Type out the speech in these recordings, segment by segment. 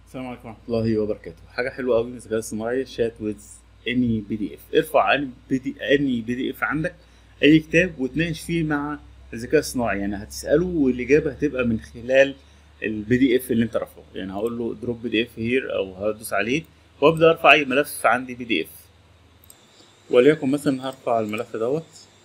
السلام عليكم ورحمه الله وبركاته حاجه حلوه قوي من الذكاء الصناعي شات ويز اني بي دي اف ارفع اني بي دي اني بي دي اف عندك اي كتاب وتناقش فيه مع الذكاء الصناعي يعني هتساله والاجابه هتبقى من خلال البي دي اف اللي انت رافعه يعني هقول له دروب بي دي اف هير او هدوس عليه وابدا ارفع اي ملف عندي بي دي اف وليكن مثلا هرفع الملف دوت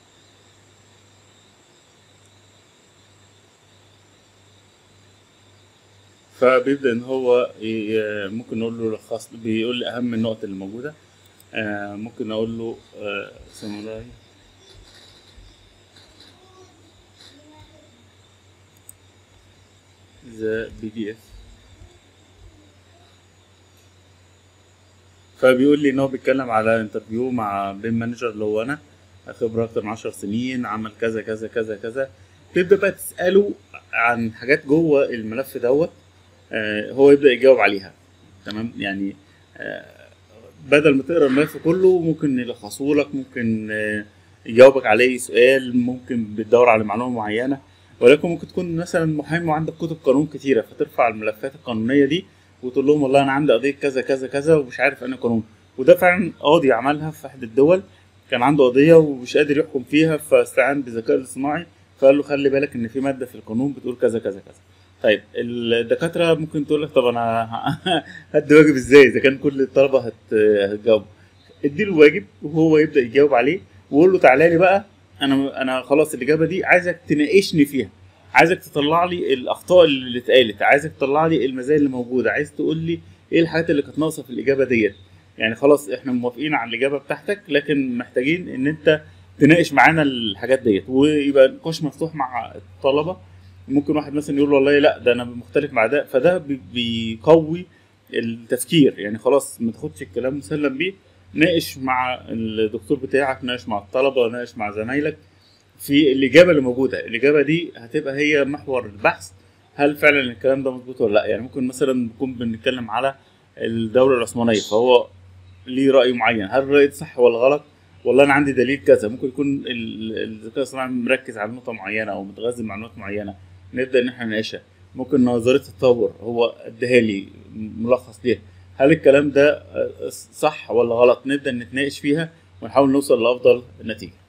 فبيبدا ان هو ي- ممكن نقول له لخص بيقول لي اهم النقط اللي موجوده آه، ممكن اقول له ساموراي ذا بي دي اف فبيقول لي ان هو بيتكلم على انترفيو مع بيم مانجر اللي هو انا خبره اكتر من 10 سنين عمل كذا كذا كذا كذا تبدا بقى تساله عن حاجات جوه الملف دوت آه، هو يبدا يجاوب عليها تمام يعني آه، بدل ما تقرا الملف كله ممكن يلخصه لك ممكن آه، يجاوبك عليه سؤال ممكن بتدور على معلومه معينه ولكن ممكن تكون مثلا محامي وعندك كتب قانون كتيره فترفع الملفات القانونيه دي وتقول لهم والله انا عندي قضيه كذا كذا كذا ومش عارف انا قانون وده فعلا قاضي عملها في احد الدول كان عنده قضيه ومش قادر يحكم فيها فاستعان بالذكاء الاصطناعي فقال له خلي بالك ان في ماده في القانون بتقول كذا كذا كذا طيب الدكاتره ممكن تقول لك طب انا هدي واجب ازاي اذا كان كل الطلبه هت- هتجاوب اديله واجب وهو يبدا يجاوب عليه وقول له تعالى لي بقى انا انا خلاص الاجابه دي عايزك تناقشني فيها عايزك تطلع لي الاخطاء اللي اتقالت عايزك تطلع لي المزايا اللي موجوده عايز تقول لي ايه الحاجات اللي كانت ناقصه في الاجابه ديت يعني خلاص احنا موافقين على الاجابه بتاعتك لكن محتاجين ان انت تناقش معانا الحاجات ديت ويبقى نقاش مفتوح مع الطلبه ممكن واحد مثلا يقول والله لا ده انا مختلف مع ده فده بي- بيقوي التفكير يعني خلاص ما تاخدش الكلام مسلم بيه ناقش مع الدكتور بتاعك ناقش مع الطلبه ناقش مع زمايلك في الاجابه اللي موجوده الاجابه دي هتبقى هي محور البحث هل فعلا الكلام ده مظبوط ولا لا يعني ممكن مثلا نكون بنتكلم على الدوله العثمانيه فهو ليه راي معين هل الراي ده صح ولا غلط والله انا عندي دليل كذا ممكن يكون ال- الذكاء الصناعي مركز على نقطه معينه او متغذي معلومات معينه نبدا ان احنا نناقشها ممكن نظريه التطور هو اداها لي ملخص ليها هل الكلام ده آه، صح ولا غلط نبدا نتناقش فيها ونحاول نوصل لافضل نتيجه